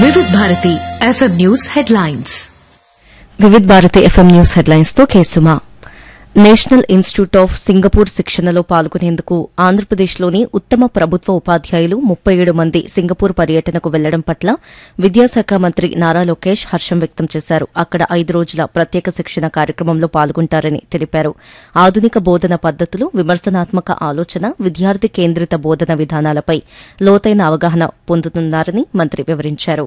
వివిధ Bharati FM news headlines Vividh Bharati FM news headlines తో కేసుమా నేషనల్ ఇన్స్టిట్యూట్ ఆఫ్ సింగపూర్ శిక్షణలో పాల్గొనేందుకు ఆంధ్రప్రదేశ్లోని ఉత్తమ ప్రభుత్వ ఉపాధ్యాయులు ముప్పై ఏడు మంది సింగపూర్ పర్యటనకు వెళ్లడం పట్ల విద్యాశాఖ మంత్రి నారా లోకేష్ హర్షం వ్యక్తం చేశారు అక్కడ ఐదు రోజుల ప్రత్యేక శిక్షణ కార్యక్రమంలో పాల్గొంటారని తెలిపారు ఆధునిక బోధన పద్దతులు విమర్శనాత్మక ఆలోచన విద్యార్థి కేంద్రిత బోధన విధానాలపై లోతైన అవగాహన పొందుతున్నారని మంత్రి వివరించారు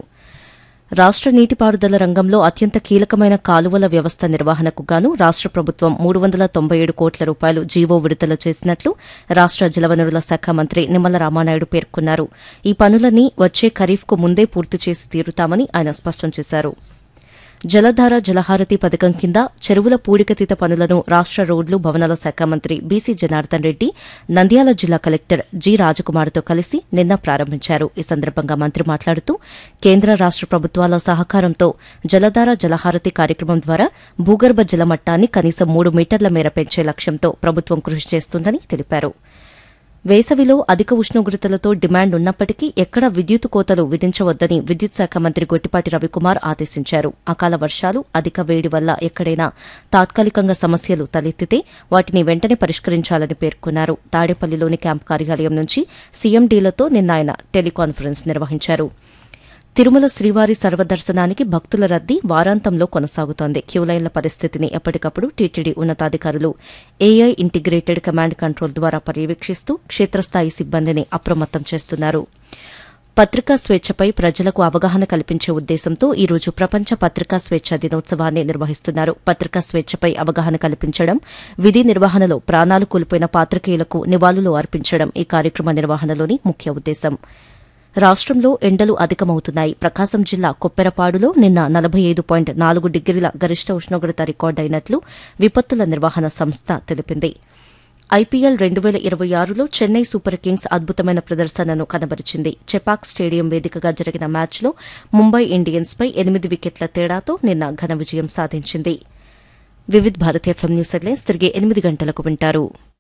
రాష్ట నీటిపారుదల రంగంలో అత్యంత కీలకమైన కాలువల వ్యవస్థ నిర్వహణకు గాను రాష్ట ప్రభుత్వం మూడు వందల తొంభై ఏడు కోట్ల రూపాయలు జీవో విడుదల చేసినట్లు రాష్ట జలవనరుల శాఖ మంత్రి నిమ్మల రామానాయుడు పేర్కొన్నారు ఈ పనులన్నీ వచ్చే ఖరీఫ్కు ముందే పూర్తి చేసి తీరుతామని ఆయన స్పష్టం చేశారు జలధార జలహారతి పథకం కింద చెరువుల పూడికతీత పనులను రాష్ట రోడ్లు భవనాల శాఖ మంత్రి బీసీ జనార్దన్ రెడ్డి నంద్యాల జిల్లా కలెక్టర్ జి రాజకుమార్తో కలిసి నిన్న ప్రారంభించారు ఈ సందర్భంగా మంత్రి మాట్లాడుతూ కేంద్ర రాష్ట ప్రభుత్వాల సహకారంతో జలధార జలహారతి కార్యక్రమం ద్వారా భూగర్భ జల మట్టాన్ని కనీసం మూడు మీటర్ల మేర పెంచే లక్ష్యంతో ప్రభుత్వం కృషి చేస్తుందని తెలిపారు వేసవిలో అధిక ఉష్ణోగ్రతలతో డిమాండ్ ఉన్నప్పటికీ ఎక్కడా విద్యుత్ కోతలు విధించవద్దని విద్యుత్ శాఖ మంత్రి గొట్టిపాటి రవికుమార్ ఆదేశించారు అకాల వర్షాలు అధిక వేడి వల్ల ఎక్కడైనా తాత్కాలికంగా సమస్యలు తలెత్తితే వాటిని వెంటనే పరిష్కరించాలని పేర్కొన్నారు తాడేపల్లిలోని క్యాంపు కార్యాలయం నుంచి సీఎండీలతో నిన్న ఆయన టెలికాన్ఫరెన్స్ నిర్వహించారు తిరుమల శ్రీవారి సర్వదర్శనానికి భక్తుల రద్దీ వారాంతంలో కొనసాగుతోంది క్యూలైన్ల పరిస్థితిని ఎప్పటికప్పుడు టీటీడీ ఉన్నతాధికారులు ఏఐ ఇంటిగ్రేటెడ్ కమాండ్ కంట్రోల్ ద్వారా పర్యవేక్షిస్తూ క్షేత్రస్థాయి సిబ్బందిని అప్రమత్తం చేస్తున్నారు పత్రికా స్వేచ్ఛపై ప్రజలకు అవగాహన కల్పించే ఉద్దేశంతో ఈ రోజు ప్రపంచ పత్రికా స్వేచ్ఛ దినోత్సవాన్ని నిర్వహిస్తున్నారు పత్రికా స్వేచ్ఛపై అవగాహన కల్పించడం విధి నిర్వహణలో ప్రాణాలు కోల్పోయిన పాత్రికేయులకు నివాళులు అర్పించడం ఈ కార్యక్రమ నిర్వహణలోని ముఖ్య ఉద్దేశం రాష్టంలో ఎండలు అధికమవుతున్నాయి ప్రకాశం జిల్లా కొప్పెరపాడులో నిన్న నలభై ఐదు పాయింట్ నాలుగు డిగ్రీల గరిష్ట ఉష్ణోగ్రత రికార్డైనట్లు విపత్తుల నిర్వహణ సంస్థ తెలిపింది ఐపీఎల్ రెండు వేల ఇరవై ఆరులో చెన్నై సూపర్ కింగ్స్ అద్భుతమైన ప్రదర్శనను కనబరిచింది చెపాక్ స్టేడియం వేదికగా జరిగిన మ్యాచ్లో ముంబై ఇండియన్స్పై ఎనిమిది వికెట్ల తేడాతో నిన్న ఘన విజయం సాధించింది Vividh Bharati FM news headlines తిరిగి ఎనిమిది గంటలకు వింటారు